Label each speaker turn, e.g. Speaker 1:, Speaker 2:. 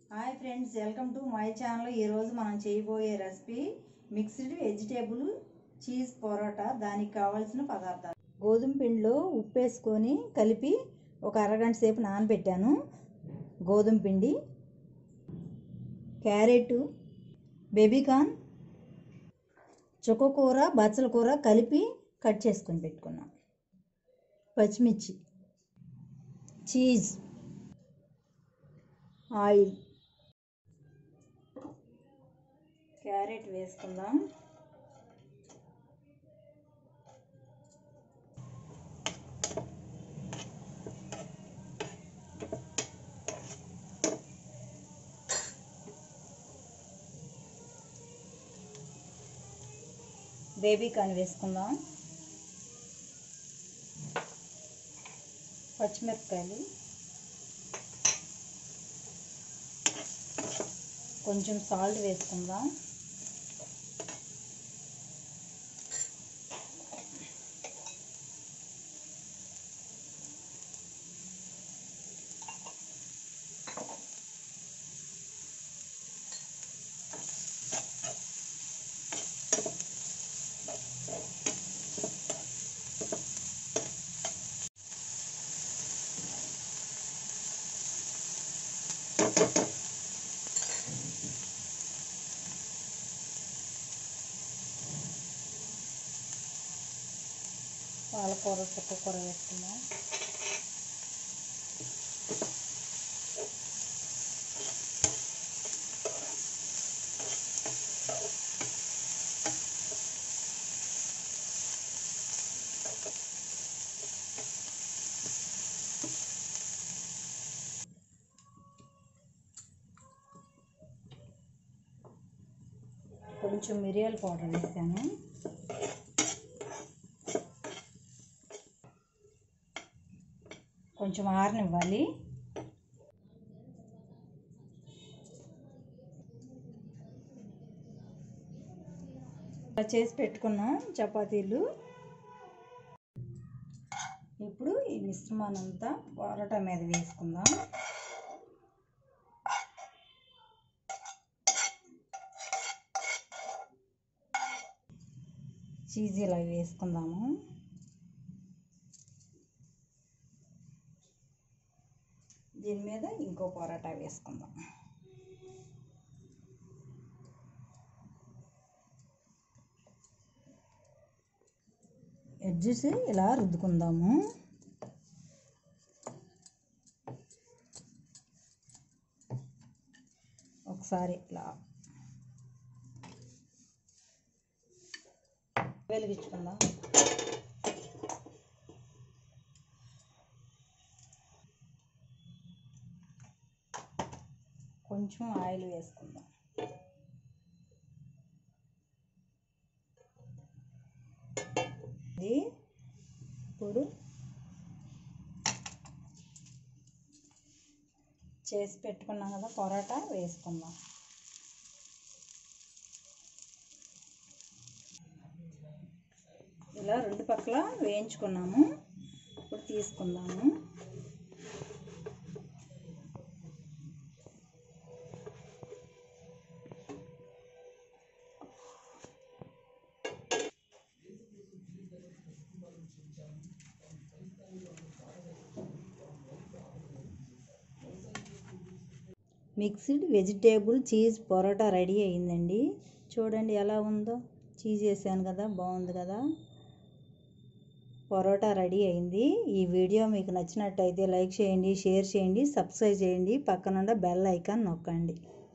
Speaker 1: hi friends welcome to my channel ఈరోజు మనం చేయబోయే recipe mixed vegetable cheese parotta దానికి కావాల్సిన పదార్థాలు గోధుమ పిండిలో ఉప్పు వేసుకొని కలిపి ఒక అరగంట సేపు నానబెట్టాను గోధుమ పిండి క్యారెట్ బేబీకార్న్ చుక్కకూర బచ్చల కూర కలిపి కట్ చేసుకొని పెట్టుకున్నాం పచ్చిమిర్చి చీజ్ ఆయిల్ క్యారెట్ వేసుకుందాం బేబీ కార్న్ వేసుకుందాం పచ్చిమిరపకాయలు కొంచెం సాల్ట్ వేసుకుందాం పాలకూర చుక్కకూర వేసుకుందాం కొంచెం మిరియాల పౌడర్ వేసాను కొంచెం ఆరనివ్వాలి ఇలా చేసి పెట్టుకున్నాం చపాతీలు ఇప్పుడు ఈ మిశ్రమాన్ని అంతా పరోటా మీద వేసుకుందాం చీజ్ ఇలా వేసుకుందాము దీని మీద ఇంకో పరోటా వేసుకుందాం ఎడ్జెస్ ఇలా రుద్దుకుందాము ఒకసారి ఇలా వెలిగించుకుందాం కొంచెం ఆయిల్ వేసుకుందాం ఇది ఇప్పుడు చేసి పెట్టుకున్నాం కదా పొరోటా వేసుకుందాం ఇలా రెండు పక్కల వేయించుకున్నాము ఇప్పుడు తీసుకుందాము mixed vegetable cheese parotta ready అయిందండి చూడండి ఎలా ఉందో చీజ్ వేసాను కదా బాగుంది కదా పొరోటా రెడీ అయింది ఈ వీడియో మీకు నచ్చినట్టయితే లైక్ చేయండి షేర్ చేయండి సబ్స్క్రైబ్ చేయండి పక్కనుండ బెల్ ఐకాన్ నొక్కండి